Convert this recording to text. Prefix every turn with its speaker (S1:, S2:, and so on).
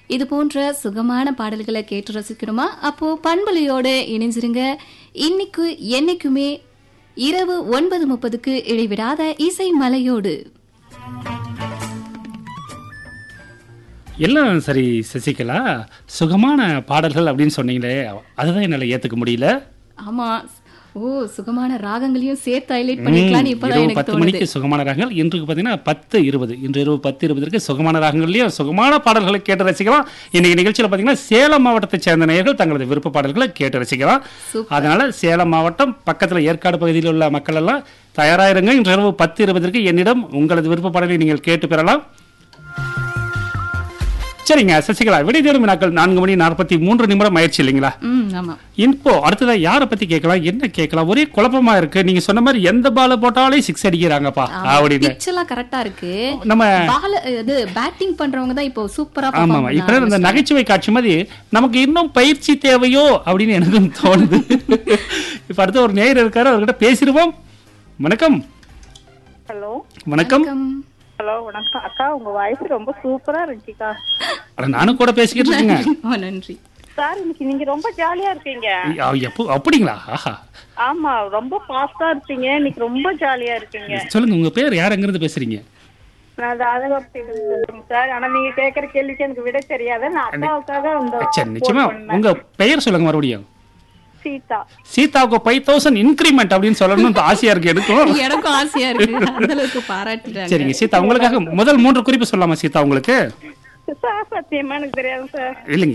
S1: இது போன்ற சுகமான பாடல்களை கேட்டு ரசிக்கணுமா அப்போ பண்பலையோட இணைஞ்சிருங்க இன்னைக்கு என்னைக்குமே இரவு ஒன்பது முப்பதுக்கு இடைவிடாத இசை மலையோடு
S2: எல்லாம் சரி சசிகலா சுகமான பாடல்கள் அப்படின்னு சொன்னீங்களே அதுதான் என்னால ஏத்துக்க முடியல
S1: ஆமா ஓ சுகமான ராகங்களையும் சேர்த்து ஹைலைட் பண்ணிக்கலாம்னு இப்பதான்
S2: இரவு
S1: எனக்கு
S2: பத்து
S1: தோணுது
S2: மணிக்கு சுகமான ராகங்கள் இன்றைக்கு பார்த்தீங்கன்னா பத்து இருபது இன்று இரவு பத்து இருபதற்கு சுகமான ராகங்கள்லயும் சுகமான பாடல்களை கேட்டு ரசிக்கலாம் இன்னைக்கு நிகழ்ச்சியில் பார்த்தீங்கன்னா சேலம் மாவட்டத்தை சேர்ந்த நேயர்கள் தங்களது விருப்ப பாடல்களை கேட்டு ரசிக்கலாம்
S1: சூப்பர்.
S2: அதனால சேலம் மாவட்டம் பக்கத்தில் ஏற்காடு பகுதியில் உள்ள மக்கள் எல்லாம் தயாராயிருங்க இன்று இரவு பத்து இருபதற்கு என்னிடம் உங்களது விருப்ப பாடலை நீங்கள் கேட்டு பெறலாம் சரிங்க சசிகலா விடை தேடும் வினாக்கள் நான்கு மணி நாற்பத்தி மூன்று நிமிடம் ஆயிடுச்சு இல்லைங்களா
S1: ம் ஆமா
S2: இப்போ அடுத்ததா யாரை பத்தி கேட்கலாம் என்ன கேட்கலாம் ஒரே குழப்பமா இருக்கு நீங்க சொன்ன மாதிரி எந்த பால போட்டாலே சிக்ஸ் அடிக்கிறாங்கப்பா அப்படின்னு
S1: பிச் எல்லாம் கரெக்டா இருக்கு
S2: நம்ம
S1: பால இது பேட்டிங் பண்றவங்க தான் இப்போ சூப்பரா
S2: ஆமா ஆமா இப்ப இந்த நகைச்சுவை காட்சி மாதிரி நமக்கு இன்னும் பயிற்சி தேவையோ அப்படின்னு எனக்கும் தோணுது இப்ப அடுத்த ஒரு நேயர் இருக்காரு அவர்கிட்ட பேசிடுவோம் வணக்கம்
S3: ஹலோ
S2: வணக்கம்
S3: ஹலோ வணக்கம் அக்கா உங்க வாய்ஸ் ரொம்ப சூப்பரா இருந்துச்சுக்கா
S2: அட, நானும் கூட பேசிக்கிட்டு இருக்கேங்க
S1: ரொம்ப நன்றி
S3: சார் இன்னைக்கு நீங்க ரொம்ப ஜாலியா இருக்கீங்க
S2: ஐயா, எப்போ அப்படிங்களா ஆஹா
S3: ஆமா ரொம்ப ஃபாஸ்டா இருப்பீங்க இன்னைக்கு ரொம்ப ஜாலியா இருக்கீங்க
S2: சொல்லுங்க உங்க பேர் யார் எங்கிருந்து பேசுறீங்க
S3: நான் ராதகோப்தி பேசுறேன் சார் ஆனா நீங்க கேக்குற கேள்விக்கு எனக்கு விட தெரியாது நான் அக்காவுக்காக இந்த
S2: சரி நிச்சயமா
S3: phone பண்ணேன்.
S2: உங்க பெயர் சொல்லுங்க மறுபடியும்
S3: சீதா
S2: சீதாவுக்கு ஃபைவ் தௌசண்ட் இன்க்ரிமெண்ட் அப்படின்னு சொல்லணும்னு ஆசையா இருக்கு எனக்கும்
S1: எனக்கும் ஆசையா இருக்கு அந்த அளவுக்கு பாராட்டுறாங்க
S2: சரிங்க சீதா உங்களுக்காக முதல் மூன்று குறிப்பு சொல்லலாமா சீதா உங்களுக்கு
S3: சார் சத்தியமா எனக்கு தெரியாது சார்
S2: இல்லைங்க